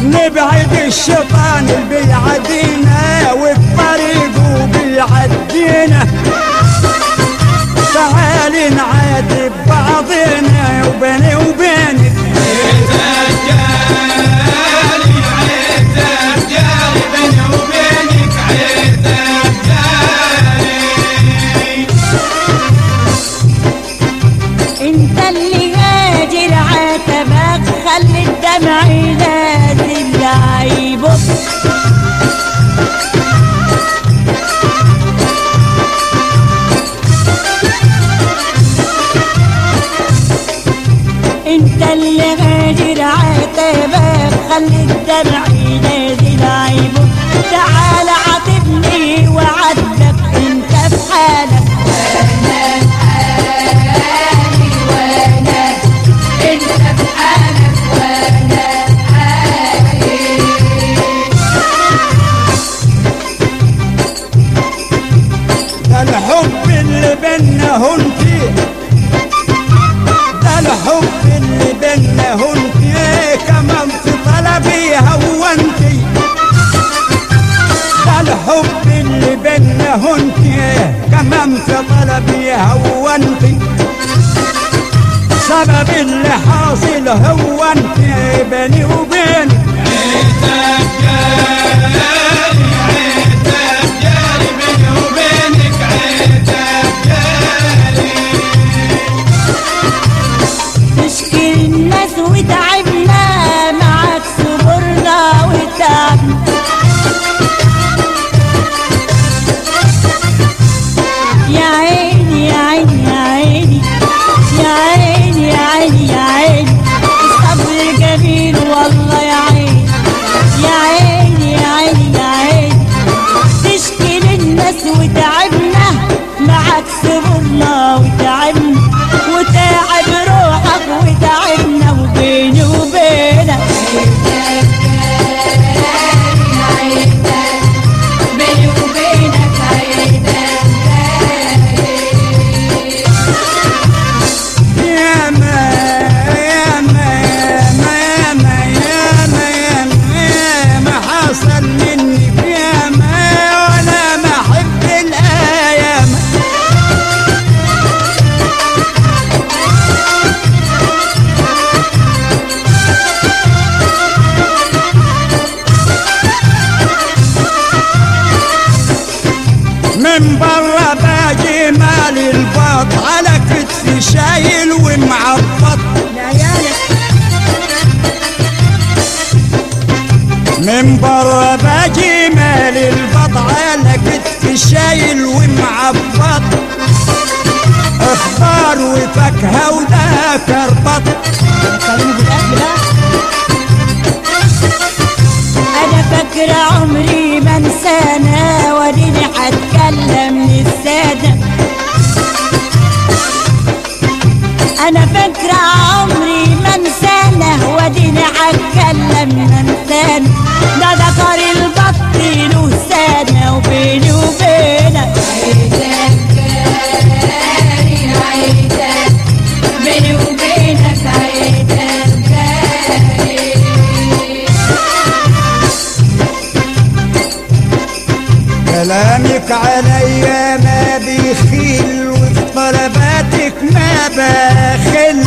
نبعد الشيطان اللي بيعدينا وفي طريقه بيعدينا تعالي نعاتب بعضنا وبيني وبينك انت اللي هاجر عاتبك خلي الدمع ينازل لعيبك انت اللي هاجر عاتبك خلي الدمع ينازل عيبك تعال عاتبني وعاتبك انت في حالك ده الحب اللي بينا هنتي ده الحب اللي بينا هنتي كمان في طلبي هونتي ده الحب اللي بينا هنتي كمان في طلبي هونتي سبب اللي حاصل هو انت بيني وبينك تشكي الناس وتعبنا معاك صبرنا وتعبنا يا عيني يا عيني يا عيني يا عيني يا عيني يا عيني الصبر جميل والله يا عيني يا عيني يا عيني يا عيني تشكي للناس وتعبنا معاك صبرنا وتعبنا وتعب روحك وتعبنا وبيني وبينك بيني وبينك يا ما يا ما يا ما يا ما يا ما يا ما يا ما حصل مني يا ما وانا ما احب الايام من برا باجي مالي البط على كتفي شايل ومعبط من برا باجي مالي البط على كتفي شايل ومعبط اخضار وفاكهه وده كربط انا فاكرة عمري ما انسانا وديني هتكلم للسادة انا فاكرة عمري ما انسانا وديني هتكلم انسانا ده ذكر البط له سنة وبيني وبينك بيني وبينك عيدك كلامك عليا ما بيخيل وفي طلباتك ما بخل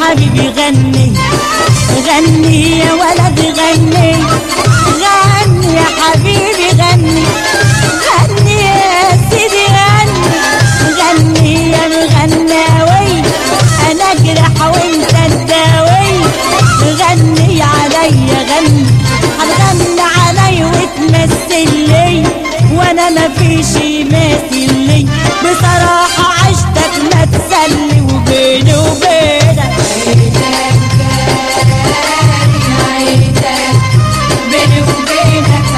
حبيبي غني غني يا ولد غني غني يا حبيبي غني غني يا سيدي غني غني يا الغناوي انا اجرح وانت الداوي غني عليا غني هتغني علي وتمثل لي وانا مفيش يماثل لي بصراحة عشتك ما تسلي وبيني وبينك بيني وبينك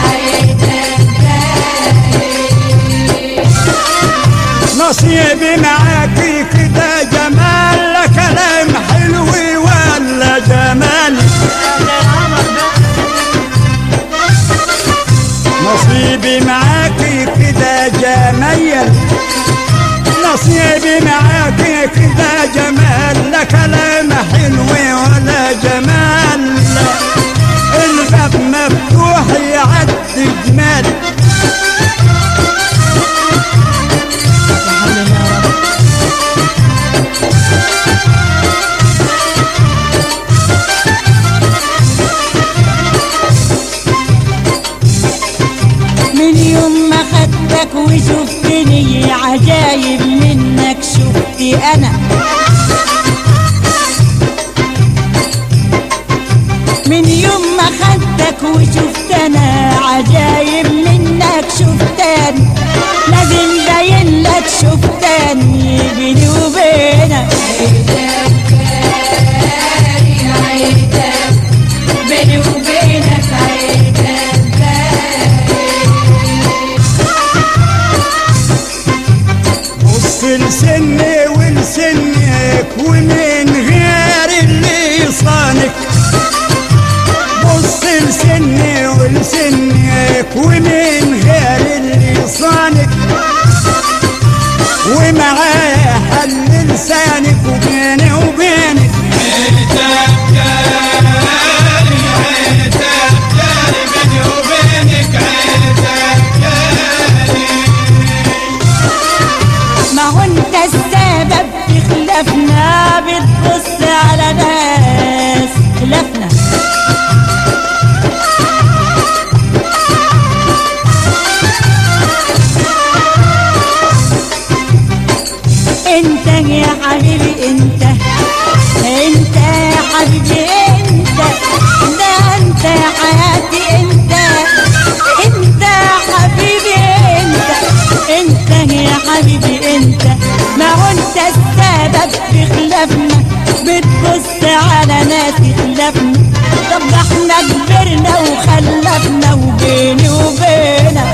نصيبي معاكي كده جمال لا كلام حلو ولا جمال نصيبي معاكي كده جميل نصيبي معاكي كده جمال لا كلام حلو ولا جمال الباب مفتوح يعد جمال من يوم ما خدتك وشفتني عجايب منك شفتي انا من يوم ما خدتك وشفت انا عجايب منك شفتني لازم باين لك شفتني بيني وبينك بيني وبينك بص لسني ولسنك ومن غير اللي صانك بص لسني ولسنك ومن غير اللي صانك ومعايا حل لسانك وبيني وبينك ما هو انت السبب في خلافنا بتبص على ناس خلافنا انت يا حبيبي انت انت يا حبيبي انت ده انت يا حياتي انت انت يا حبيبي انت انت يا حبيبي انت ما هو انت السبب في خلافنا بتبص على ناس خلافنا طب ده احنا كبرنا وخلفنا وبيني وبينك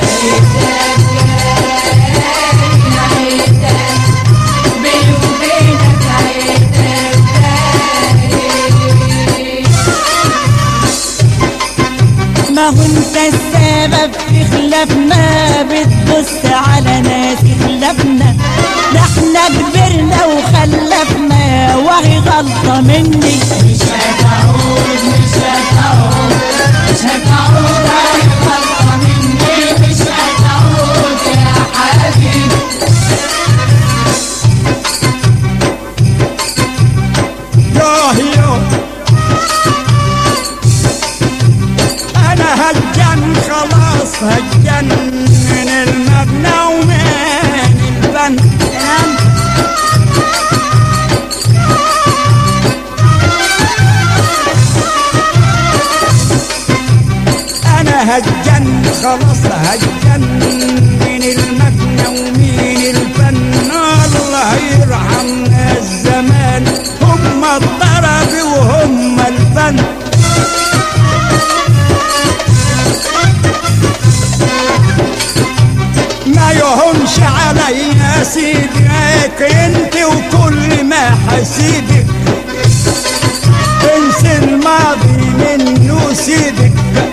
بيني وبينك ما هو انت السبب في خلافنا بتبص على ناس خلافنا ده احنا كبرنا وخلفنا وهي غلطة مني مش هتعود مش هتعود مش هتعود هاي غلطة مني مش هتعود يا حبيبي ياه ياه انا هجن خلاص هجن من المبنى ومن البن انا هجن خلاص هجن من المبنى ومن الفن الله يرحمنا الزمان هم الطرب وهم الفن ما يهونش عليا سيدك انت وكل ما حسيدك انسى الماضي منه سيدك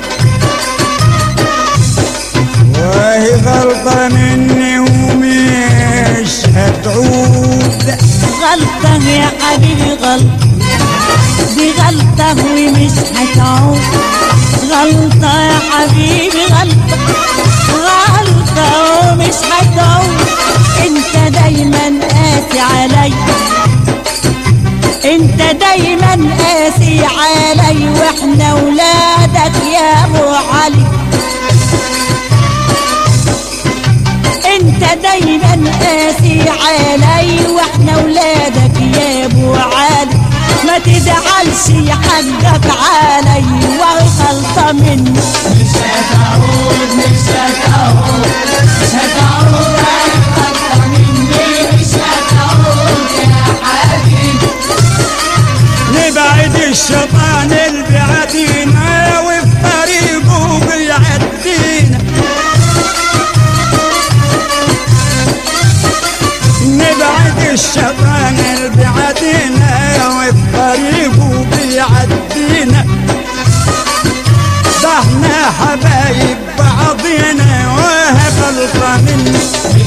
وهي غلطة مني ومش هتعود غلطة يا حبيبي غلطة دي غلطة ومش هتعود غلطة يا حبيبي غلطة غلطة ومش هتعود انت دايما قاسي علي انت دايما احنا ولادك يا ابو علي انت دايما قاسي علي واحنا ولادك يا ابو علي ما تزعلش حقك علي وهي غلطة مني مش هتعود مش هتعود مش هتعود هاي غلطة مني مش هتعود يا حبيبي نبعد الشيطان اللي بيعدينا وفي طريقه بيعدينا نبعد الشيطان اللي بيعدينا وفي طريقه بيعدينا ده احنا حبايب بعضينا وهي غلطة مني